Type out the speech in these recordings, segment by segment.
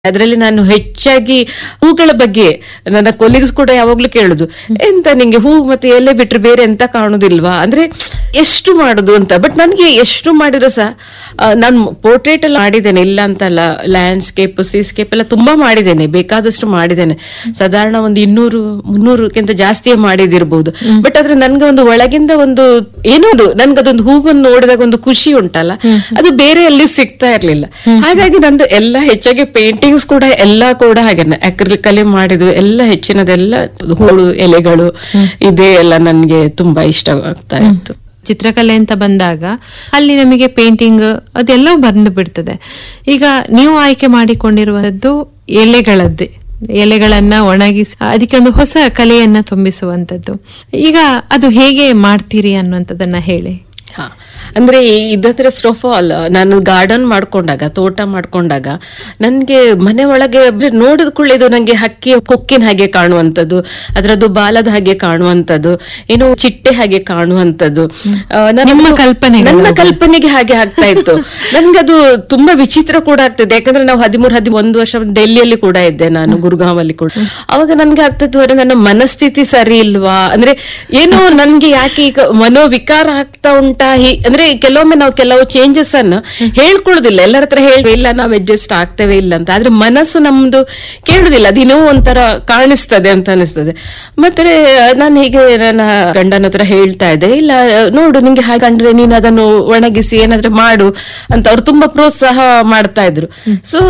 ಅದರಲ್ಲಿ ನಾನು ಹೆಚ್ಚಾಗಿ ಹೂಗಳ ಬಗ್ಗೆ ನನ್ನ ಕೊಲೀಗ್ಸ್ ಕೂಡ ಯಾವಾಗ್ಲೂ ಕೇಳುದು ಎಂತ ನಿಂಗೆ ಹೂ ಮತ್ತೆ ಎಲೆ ಬಿಟ್ರೆ ಬೇರೆ ಎಂತ ಕಾಣುದಿಲ್ವಾ ಅಂದ್ರೆ ಎಷ್ಟು ಮಾಡುದು ಅಂತ ಬಟ್ ನನ್ಗೆ ಎಷ್ಟು ಮಾಡಿದ್ರು ಸಹ ನಾನು ಪೋರ್ಟ್ರೇಟ್ ಎಲ್ಲ ಮಾಡಿದ್ದೇನೆ ಇಲ್ಲ ಅಂತಲ್ಲ ಲ್ಯಾಂಡ್ಸ್ಕೇಪ್ ಸೀಸ್ಕೇಪ್ ಎಲ್ಲ ತುಂಬಾ ಮಾಡಿದ್ದೇನೆ ಬೇಕಾದಷ್ಟು ಮಾಡಿದ್ದೇನೆ ಸಾಧಾರಣ ಒಂದು ಇನ್ನೂರು ಮುನ್ನೂರಕ್ಕಿಂತ ಜಾಸ್ತಿಯೇ ಮಾಡಿದಿರ್ಬೋದು ಬಟ್ ಆದ್ರೆ ನನ್ಗೆ ಒಂದು ಒಳಗಿಂದ ಒಂದು ಏನೋ ಒಂದು ನನ್ಗೆ ಅದೊಂದು ಹೂವನ್ನು ನೋಡಿದಾಗ ಒಂದು ಖುಷಿ ಉಂಟಲ್ಲ ಅದು ಬೇರೆ ಎಲ್ಲಿ ಸಿಗ್ತಾ ಇರ್ಲಿಲ್ಲ ಹಾಗಾಗಿ ನಂದು ಎಲ್ಲ ಹೆಚ್ಚಾಗಿ ಪೇಂಟಿಂಗ್ಸ್ ಕೂಡ ಎಲ್ಲ ಕೂಡ ಹಾಗೇನೆ ಅಕ್ರಿಲಿಕ್ ಅಲ್ಲಿ ಮಾಡಿದ್ದು ಎಲ್ಲ ಹೆಚ್ಚಿನದೆಲ್ಲ ಹೂಳು ಎಲೆಗಳು ಇದೇ ಎಲ್ಲ ನನ್ಗೆ ತುಂಬಾ ಇಷ್ಟ ಆಗ್ತಾ ಇತ್ತು ಚಿತ್ರಕಲೆ ಅಂತ ಬಂದಾಗ ಅಲ್ಲಿ ನಮಗೆ ಪೇಂಟಿಂಗ್ ಅದೆಲ್ಲವೂ ಬಂದು ಬಿಡ್ತದೆ ಈಗ ನೀವು ಆಯ್ಕೆ ಮಾಡಿಕೊಂಡಿರುವಂತದ್ದು ಎಲೆಗಳದ್ದೇ ಎಲೆಗಳನ್ನ ಒಣಗಿಸಿ ಅದಕ್ಕೆ ಒಂದು ಹೊಸ ಕಲೆಯನ್ನ ತುಂಬಿಸುವಂತದ್ದು ಈಗ ಅದು ಹೇಗೆ ಮಾಡ್ತೀರಿ ಅನ್ನುವಂಥದ್ದನ್ನ ಹೇಳಿ ಹಾ ಅಂದ್ರೆ ಇದಾದ್ರೆ ಫಸ್ಟ್ ಆಫ್ ಆಲ್ ನಾನು ಗಾರ್ಡನ್ ಮಾಡ್ಕೊಂಡಾಗ ತೋಟ ಮಾಡ್ಕೊಂಡಾಗ ನನ್ಗೆ ಮನೆ ಒಳಗೆ ನೋಡಿದ ಕೂಡಲೇ ಇದು ನಂಗೆ ಹಕ್ಕಿ ಕೊಕ್ಕಿನ ಹಾಗೆ ಕಾಣುವಂಥದ್ದು ಅದರದ್ದು ಬಾಲದ ಹಾಗೆ ಕಾಣುವಂಥದ್ದು ಏನೋ ಚಿಟ್ಟೆ ಹಾಗೆ ಕಾಣುವಂಥದ್ದು ಆ, ನಾನು- ನಿಮ್ಮ ಕಲ್ಪನೆಗಳು. ನನ್ನ ಕಲ್ಪನೆಗೆ ಹಾಗೆ ಆಗ್ತಾ ಇತ್ತು ನನ್ಗದು ತುಂಬಾ ವಿಚಿತ್ರ ಕೂಡ ಆಗ್ತದೆ ಯಾಕಂದ್ರೆ ನಾವು ಹದಿಮೂರು ಹದಿಮೂರು ವರ್ಷ ಡೆಲ್ಲಿಯಲ್ಲಿ ಕೂಡ ಇದ್ದೆ ನಾನು ಗುರುಗಾಂವಲ್ಲಿ ಕೂಡ ಅವಾಗ ನನ್ಗೆ ಆಗ್ತದ್ದು ಅರೆ ನನ್ನ ಮನಸ್ಥಿತಿ ಸರಿ ಇಲ್ವಾ ಅಂದ್ರೆ ಏನೋ ನನ್ಗೆ ಯಾಕೆ ಈಗ ಮನೋವಿಕಾರ ಆಗ್ತಾ ಉಂಟಾ ಹೀ- ಅಂದ್ರೆ ಕೆಲವೊಮ್ಮೆ ನಾವು ಕೆಲವು ಚೇಂಜಸ್ ಅನ್ನ ಹೇಳ್ಕೊಳ್ಳೋದಿಲ್ಲ ಎಲ್ಲರ ಹತ್ರ ಹೇಳಿ ಇಲ್ಲ ನಾವು ಅಡ್ಜಸ್ಟ್ ಆಗ್ತೇವೆ ಇಲ್ಲ ಅಂತ ಆದ್ರೆ ಮನಸ್ಸು ನಮ್ದು ಕೇಳುದಿಲ್ಲ ಅದಿನ್ನೂ ಒಂಥರ ಕಾಣಿಸ್ತದೆ ಅಂತ ಅನಿಸ್ತದೆ ಮತ್ತೆ ನಾನು ಹೀಗೆ ನನ್ನ ಗಂಡನ ಹತ್ರ ಹೇಳ್ತಾ ಇದ್ದೆ ಇಲ್ಲ ನೋಡು ನಿಂಗೆ ಹಾಗೆ ಕಂಡ್ರೆ ನೀನು ಅದನ್ನು ಒಣಗಿಸಿ ಏನಾದ್ರೂ ಮಾಡು ಅಂತ ಅವ್ರು ತುಂಬಾ ಪ್ರೋತ್ಸಾಹ ಮಾಡ್ತಾ ಇದ್ರು ಸೊ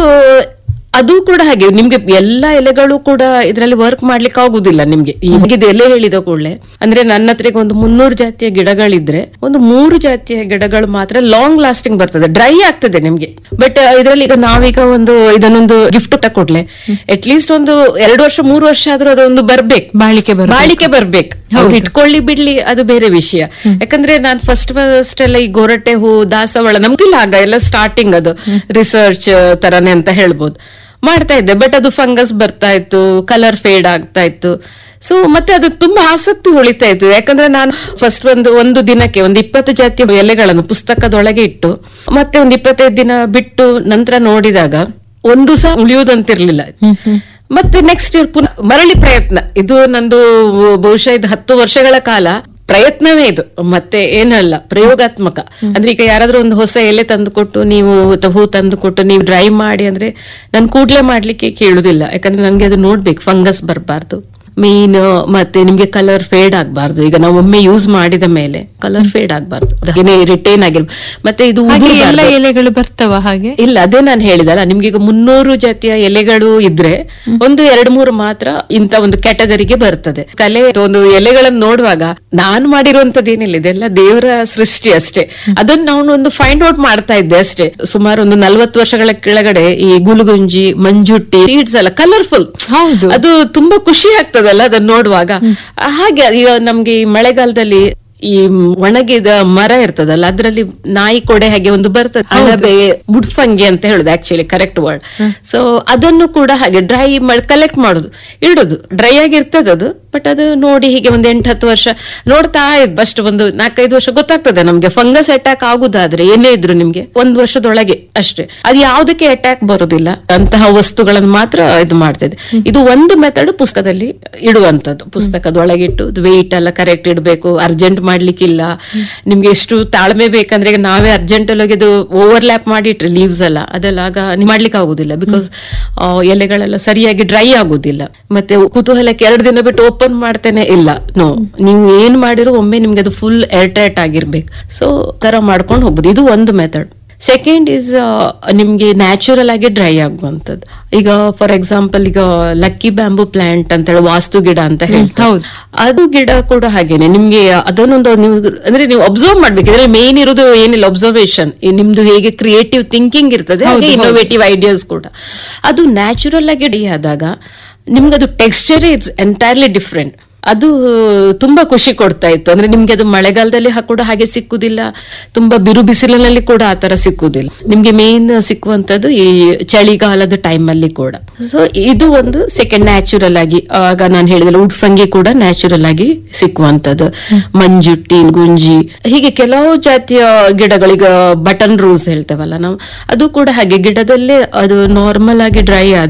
ಅದು ಕೂಡ ಹಾಗೆ ನಿಮ್ಗೆ ಎಲ್ಲಾ ಎಲೆಗಳು ಕೂಡ ಇದರಲ್ಲಿ ವರ್ಕ್ ಮಾಡ್ಲಿಕ್ಕೆ ಆಗುದಿಲ್ಲ ನಿಮ್ಗೆ ಈಗ ಇದು ಎಲೆ ಹೇಳಿದ ಕೂಡಲೇ ಅಂದ್ರೆ ನನ್ನ ಹತ್ರ ಈಗ ಒಂದು ಮುನ್ನೂರು ಜಾತಿಯ ಗಿಡಗಳಿದ್ರೆ ಒಂದು ಮೂರು ಜಾತಿಯ ಗಿಡಗಳು ಮಾತ್ರ ಲಾಂಗ್ ಲಾಸ್ಟಿಂಗ್ ಬರ್ತದೆ ಡ್ರೈ ಆಗ್ತದೆ ನಿಮ್ಗೆ ಬಟ್ ಇದರಲ್ಲಿ ಈಗ ನಾವೀಗ ಒಂದು ಇದನ್ನೊಂದು ಗಿಫ್ಟ್ ಕೊಡ್ಲೆ ಅಟ್ ಲೀಸ್ಟ್ ಒಂದು ಎರಡು ವರ್ಷ ಮೂರು ವರ್ಷ ಆದ್ರೂ ಅದೊಂದು ಬರ್ಬೇಕು ಬಾಳಿಕೆ ಬರ್ಬೇಕು. ಬಾಳಿಕೆ ಬರ್ಬೇಕು ಅವ್ರು ಇಟ್ಕೊಳ್ಳಿ ಬಿಡ್ಲಿ ಅದು ಬೇರೆ ವಿಷಯ ಯಾಕಂದ್ರೆ ನಾನ್ ಫಸ್ಟ್ ಫಸ್ಟ್ ಎಲ್ಲ ಈ ಗೊರಟೆ ಹೂ ದಾಸವಾಳ ನಮ್ಗಿಲ್ಲ ಆಗ ಎಲ್ಲ ಸ್ಟಾರ್ಟಿಂಗ್ ಅದು ರಿಸರ್ಚ್ ತರನೇ ಅಂತ ಹೇಳ್ಬೋದು ಮಾಡ್ತಾ ಇದ್ದೆ ಬಟ್ ಅದು ಫಂಗಸ್ ಬರ್ತಾ ಇತ್ತು ಕಲರ್ ಫೇಡ್ ಆಗ್ತಾ ಇತ್ತು ಸೊ ಮತ್ತೆ ಅದು ತುಂಬಾ ಆಸಕ್ತಿ ಉಳಿತಾ ಇತ್ತು ಯಾಕಂದ್ರೆ ನಾನು ಫಸ್ಟ್ ಒಂದು ಒಂದು ದಿನಕ್ಕೆ ಒಂದು ಇಪ್ಪತ್ತು ಜಾತಿಯ ಎಲೆಗಳನ್ನು ಪುಸ್ತಕದೊಳಗೆ ಇಟ್ಟು ಮತ್ತೆ ಒಂದು ಇಪ್ಪತ್ತೈದು ದಿನ ಬಿಟ್ಟು ನಂತರ ನೋಡಿದಾಗ ಒಂದು ಸಹ ಉಳಿಯುವುದಂತಿರ್ಲಿಲ್ಲ ಮತ್ತೆ ನೆಕ್ಸ್ಟ್ ಇಯರ್ ಪುನಃ ಮರಳಿ ಪ್ರಯತ್ನ ಇದು ನಂದು ಬಹುಶಃ ಇದು ಹತ್ತು ವರ್ಷಗಳ ಕಾಲ ಪ್ರಯತ್ನವೇ ಇದು ಮತ್ತೆ ಏನಲ್ಲ ಪ್ರಯೋಗಾತ್ಮಕ ಅಂದ್ರೆ ಈಗ ಯಾರಾದ್ರೂ ಒಂದು ಹೊಸ ಎಲೆ ತಂದು ಕೊಟ್ಟು ನೀವು ಅಥವಾ ಹೂ ತಂದು ಕೊಟ್ಟು ನೀವು ಡ್ರೈ ಮಾಡಿ ಅಂದ್ರೆ ನಾನು ಕೂಡ್ಲೆ ಮಾಡ್ಲಿಕ್ಕೆ ಕೇಳುದಿಲ್ಲ ಯಾಕಂದ್ರೆ ನನ್ಗೆ ಅದು ನೋಡ್ಬೇಕು ಫಂಗಸ್ ಬರಬಾರ್ದು ಮೀನ್ ಮತ್ತೆ ನಿಮ್ಗೆ ಕಲರ್ ಫೇಡ್ ಆಗ್ಬಾರ್ದು ಈಗ ನಾವು ಒಮ್ಮೆ ಯೂಸ್ ಮಾಡಿದ ಮೇಲೆ ಕಲರ್ ಫೇಡ್ ಆಗ್ಬಾರ್ದು ಹಾಗೇನೆ ರಿಟೈನ್ ಆಗಿರ್ಬೋದು ಮತ್ತೆ ಇದು ಹಾಗೆ ಎಲ್ಲ ಉದುರ್ಬಾರ್ದು. ಎಲೆಗಳು ಬರ್ತವ ಹಾಗೆ ಇಲ್ಲ ಅದೇ ನಾನು ಹೇಳಿದಲ್ಲ ನಿಮ್ಗೆ ಈಗ ಮುನ್ನೂರು ಜಾತಿಯ ಎಲೆಗಳು ಇದ್ರೆ ಒಂದು ಎರಡು ಮೂರು ಮಾತ್ರ ಇಂತ ಒಂದು ಕ್ಯಾಟಗರಿಗೆ ಬರ್ತದೆ ಕಲೆ ಅಥವಾ ಒಂದು ಎಲೆಗಳನ್ನು ನೋಡುವಾಗ ನಾನು ಮಾಡಿರುವಂತದ್ದೇನಿಲ್ಲ ಇದೆಲ್ಲ ದೇವರ ಸೃಷ್ಟಿ ಅಷ್ಟೇ ಅದನ್ನ ನಾನು ಒಂದು ಫೈಂಡ್ ಔಟ್ ಮಾಡ್ತಾ ಇದ್ದೆ ಅಷ್ಟೇ ಸುಮಾರು ಒಂದು ನಲ್ವತ್ತು ವರ್ಷಗಳ ಕೆಳಗಡೆ ಈ ಗುಲುಗುಂಜಿ ಮಂಜುಟ್ಟಿ ಸೀಡ್ಸ್ ಎಲ್ಲ ಕಲರ್ಫುಲ್ ಹೌದು. ಅದು ತುಂಬಾ ಖುಷಿ ಆಗ್ತದಲ್ಲ ಅದನ್ನ ನೋಡುವಾಗ ಹಾಗೆ ಈಗ ನಮ್ಗೆ ಈ ಮಳೆಗಾಲದಲ್ಲಿ ಈ ಒಣಗಿದ ಮರ ಇರ್ತದಲ್ಲ ಅದ್ರಲ್ಲಿ ನಾಯಿ ಕೊಡೆ ಹಾಗೆ ಒಂದು ಬರ್ತದೆ ಅಣಬೆ ಮುಡ್ಫಂಗಿ ಅಂತ ಹೇಳುದು ಆಕ್ಚುಲಿ ಕರೆಕ್ಟ್ ವರ್ಡ್ ಸೊ ಅದನ್ನು ಕೂಡ ಹಾಗೆ ಡ್ರೈ ಮಾಡಿ ಕಲೆಕ್ಟ್ ಮಾಡುದು ಇಡುದು ಡ್ರೈ ಆಗಿರ್ತದೆ ಅದು ಬಟ್ ಅದು ನೋಡಿ ಹೀಗೆ ಒಂದು ಎಂಟು ಹತ್ತು ವರ್ಷ ನೋಡ್ತಾ ಇದ್ ಫಸ್ಟ್ ಒಂದು ನಾಲ್ಕೈದು ವರ್ಷ ಗೊತ್ತಾಗ್ತದೆ ನಮ್ಗೆ ಫಂಗಸ್ ಅಟ್ಯಾಕ್ ಆಗುದಾದ್ರೆ ಏನೇ ಇದ್ರು ನಿಮ್ಗೆ ಒಂದು ವರ್ಷದೊಳಗೆ ಅಷ್ಟೇ ಅದು ಯಾವುದಕ್ಕೆ ಅಟ್ಯಾಕ್ ಬರುದಿಲ್ಲ ಅಂತಹ ವಸ್ತುಗಳನ್ನು ಮಾತ್ರ ಇದು ಮಾಡ್ತಿದೆ ಇದು ಒಂದು ಮೆಥಡ್ ಪುಸ್ತಕದಲ್ಲಿ ಇಡುವಂತದ್ದು ಪುಸ್ತಕದೊಳಗಿಟ್ಟು ವೆಯ್ಟ್ ಎಲ್ಲ ಕರೆಕ್ಟ್ ಇಡಬೇಕು ಅರ್ಜೆಂಟ್ ಮಾಡ್ಲಿಕ್ಕಿಲ್ಲ ನಿಮ್ಗೆ ಎಷ್ಟು ತಾಳ್ಮೆ ಬೇಕಂದ್ರೆ ಈಗ ನಾವೇ ಅರ್ಜೆಂಟ್ ಹೋಗಿ ಅದು ಓವರ್ಲ್ಯಾಪ್ ಮಾಡಿಟ್ರೆ ಲೀವ್ಸ್ ಎಲ್ಲ ಅದೆಲ್ಲ ಆಗ ನೀವ್ ಮಾಡ್ಲಿಕ್ಕೆ ಆಗುದಿಲ್ಲ ಬಿಕಾಸ್ ಎಲೆಗಳೆಲ್ಲ ಸರಿಯಾಗಿ ಡ್ರೈ ಆಗುದಿಲ್ಲ ಮತ್ತೆ ಕುತೂಹಲಕ್ಕೆ ಎರಡು ದಿನ ಬಿಟ್ಟು ಓಪನ್ ಮಾಡ್ತೇನೆ ಇಲ್ಲ ನೋ ನೀವು ಏನ್ ಮಾಡಿರೋ ಒಮ್ಮೆ ನಿಮ್ಗೆ ಅದು ಫುಲ್ ಏರ್ ಟೈಟ್ ಆಗಿರ್ಬೇಕು ಸೊ ತರ ಮಾಡ್ಕೊಂಡು ಹೋಗ್ಬೋದು ಇದು ಒಂದು ಮೆಥಡ್ ಸೆಕೆಂಡ್ ಇಸ್ ನಿಮ್ಗೆ ನ್ಯಾಚುರಲ್ ಆಗಿ ಡ್ರೈ ಆಗುವಂತದ್ದು ಈಗ ಫಾರ್ ಎಕ್ಸಾಂಪಲ್ ಈಗ ಲಕ್ಕಿ ಬ್ಯಾಂಬೂ ಪ್ಲಾಂಟ್ ಅಂತ ಹೇಳಿ ವಾಸ್ತು ಗಿಡ ಅಂತ ಹೇಳ್ತಾರೆ ಹೌದು. ಅದು ಗಿಡ ಕೂಡ ಹಾಗೇನೆ ನಿಮ್ಗೆ ಅದನ್ನೊಂದು ನೀವು ಅಂದ್ರೆ ನೀವು ಅಬ್ಸರ್ವ್ ಮಾಡ್ಬೇಕು ಇದ್ರಲ್ಲಿ ಮೇನ್ ಇರೋದು ಏನಿಲ್ಲ ಅಬ್ಸರ್ವೇಷನ್ ನಿಮ್ದು ಹೇಗೆ ಕ್ರಿಯೇಟಿವ್ ಥಿಂಕಿಂಗ್ ಇರ್ತದೆ ಹಾಗೆ ಇನ್ನೋವೇಟಿವ್ ಐಡಿಯಾಸ್ ಕೂಡ ಅದು ನ್ಯಾಚುರಲ್ ಆಗಿ ಡಿ ಆದಾಗ ನಿಮ್ಗೆ ಅದು ಟೆಕ್ಸ್ಚರ್ ಇಟ್ಸ್ ಎಂಟೈರ್ಲಿ ಡಿಫ್ರೆಂಟ್ ಅದು ತುಂಬಾ ಖುಷಿ ಕೊಡ್ತಾ ಇತ್ತು ಅಂದ್ರೆ ನಿಮ್ಗೆ ಅದು ಮಳೆಗಾಲದಲ್ಲಿ ಹ- ಕೂಡ ಹಾಗೆ ಸಿಕ್ಕುದಿಲ್ಲ ತುಂಬಾ ಬಿರು ಬಿಸಿಲಿನಲ್ಲಿ ಕೂಡ ಆತರ ಸಿಕ್ಕುದಿಲ್ಲ ನಿಮ್ಗೆ ಮೇನ್ ಸಿಕ್ಕುವಂತದ್ದು ಈ ಚಳಿಗಾಲದ ಟೈಮ್ ಅಲ್ಲಿ ಕೂಡ ಸೊ ಇದು ಒಂದು ಸೆಕೆಂಡ್ ನ್ಯಾಚುರಲ್ ಆಗಿ ಆಗ ನಾನು ಹೇಳಿದ್ರೆ ಉಡ್ಫಂಗಿ ಕೂಡ ನ್ಯಾಚುರಲ್ ಆಗಿ ಸಿಕ್ಕುವಂತದ್ದು ಮಂಜುಟ್ಟಿ ಗುಂಜಿ ಹೀಗೆ ಕೆಲವು ಜಾತಿಯ ಗಿಡಗಳೀಗ ಬಟನ್ ರೋಸ್ ಹೇಳ್ತೇವಲ್ಲ ನಾವು ಅದು ಕೂಡ ಹಾಗೆ ಗಿಡದಲ್ಲೇ ಅದು ನಾರ್ಮಲ್ ಆಗಿ ಡ್ರೈ ಆದ